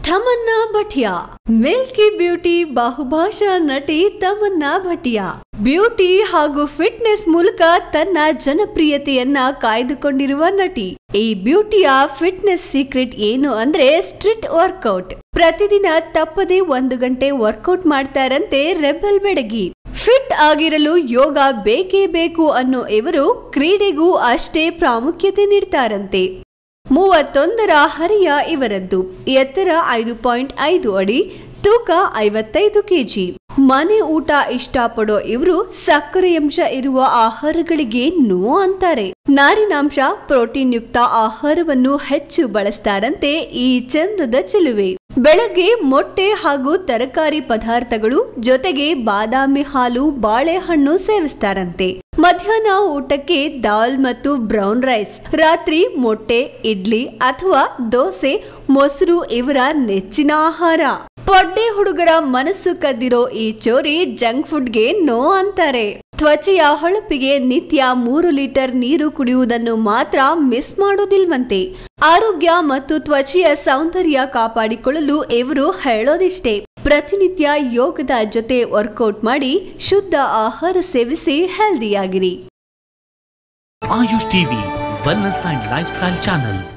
Tamanna ಭಟಿಯಾ Milky beauty ಬಹುಭಾಷಾ ನಟಿ Tamannaah Bhatia beauty ಹಾಗೂ ಫಿಟ್ನೆಸ್ ಮೂಲಕ ತನ್ನ ಜನಪ್ರಿಯತೆಯನ್ನ ಕಾಯ್ದುಕೊಂಡಿರುವ ನಟಿ ಈ ಬ್ಯೂಟಿಯ ಫಿಟ್ನೆಸ್ ಸೀಕ್ರೆಟ್ ಏನು ಅಂದ್ರೆ ಸ್ಟ್ರಿಟ್ ವರ್ಕೌಟ್ ಪ್ರತಿದಿನ ತಪ್ಪದೆ ಒಂದು ಗಂಟೆ ವರ್ಕೌಟ್ ಮಾಡ್ತಾರಂತೆ ರೆಬಲ್ ಬೆಡಗಿ ಫಿಟ್ ಆಗಿರಲು ಯೋಗ ಬೇಕೇ ಬೇಕು ಅನ್ನೋ ಇವರು ಕ್ರೀಡೆಗೂ ಅಷ್ಟೇ ಪ್ರಾಮುಖ್ಯತೆ ನೀಡ್ತಾರಂತೆ ಮೂವತ್ತೊಂದರ ಹರಿಯ ಇವರದ್ದು ಎತ್ತರ ಐದು ಪಾಯಿಂಟ್ ಐದು ಅಡಿ ತೂಕ ಐವತ್ತೈದು ಕೆಜಿ ಮನೆ ಊಟ ಇಷ್ಟಪಡೋ ಇವರು ಸಕ್ಕರೆಯಂಶ ಇರುವ ಆಹಾರಗಳಿಗೆ ನೋ ಅಂತಾರೆ ನಾರಿನಾಂಶ ಪ್ರೋಟೀನ್ ಯುಕ್ತ ಆಹಾರವನ್ನು ಹೆಚ್ಚು ಬಳಸ್ತಾರಂತೆ ಈ ಚಂದದ ಚೆಲುವೆ ಬೆಳಗ್ಗೆ ಮೊಟ್ಟೆ ಹಾಗೂ ತರಕಾರಿ ಪದಾರ್ಥಗಳು ಜೊತೆಗೆ ಬಾದಾಮಿ ಹಾಲು ಬಾಳೆಹಣ್ಣು ಸೇವಿಸ್ತಾರಂತೆ ಮಧ್ಯಾಹ್ನ ಊಟಕ್ಕೆ ದಾಲ್ ಮತ್ತು ಬ್ರೌನ್ ರೈಸ್ ರಾತ್ರಿ ಮೊಟ್ಟೆ ಇಡ್ಲಿ ಅಥವಾ ದೋಸೆ ಮೊಸರು ಇವರ ನೆಚ್ಚಿನ ಆಹಾರ ಪೊಡ್ಡೆ ಹುಡುಗರ ಮನಸ್ಸು ಕದ್ದಿರೋ ಈ ಚೋರಿ ಜಂಕ್ ಫುಡ್ಗೆ ನೋ ಅಂತಾರೆ ತ್ವಚೆಯ ಹೊಳಪಿಗೆ ನಿತ್ಯ ಮೂರು ಲೀಟರ್ ನೀರು ಕುಡಿಯುವುದನ್ನು ಮಾತ್ರ ಮಿಸ್ ಮಾಡೋದಿಲ್ವಂತೆ ಆರೋಗ್ಯ ಮತ್ತು ತ್ವಚೆಯ ಸೌಂದರ್ಯ ಕಾಪಾಡಿಕೊಳ್ಳಲು ಇವರು ಹೇಳೋದಿಷ್ಟೇ ಪ್ರತಿನಿತ್ಯ ಯೋಗದ ಜೊತೆ ವರ್ಕೌಟ್ ಮಾಡಿ ಶುದ್ಧ ಆಹಾರ ಸೇವಿಸಿ ಹೆಲ್ದಿಯಾಗಿರಿ Ayush TV wellness and lifestyle channel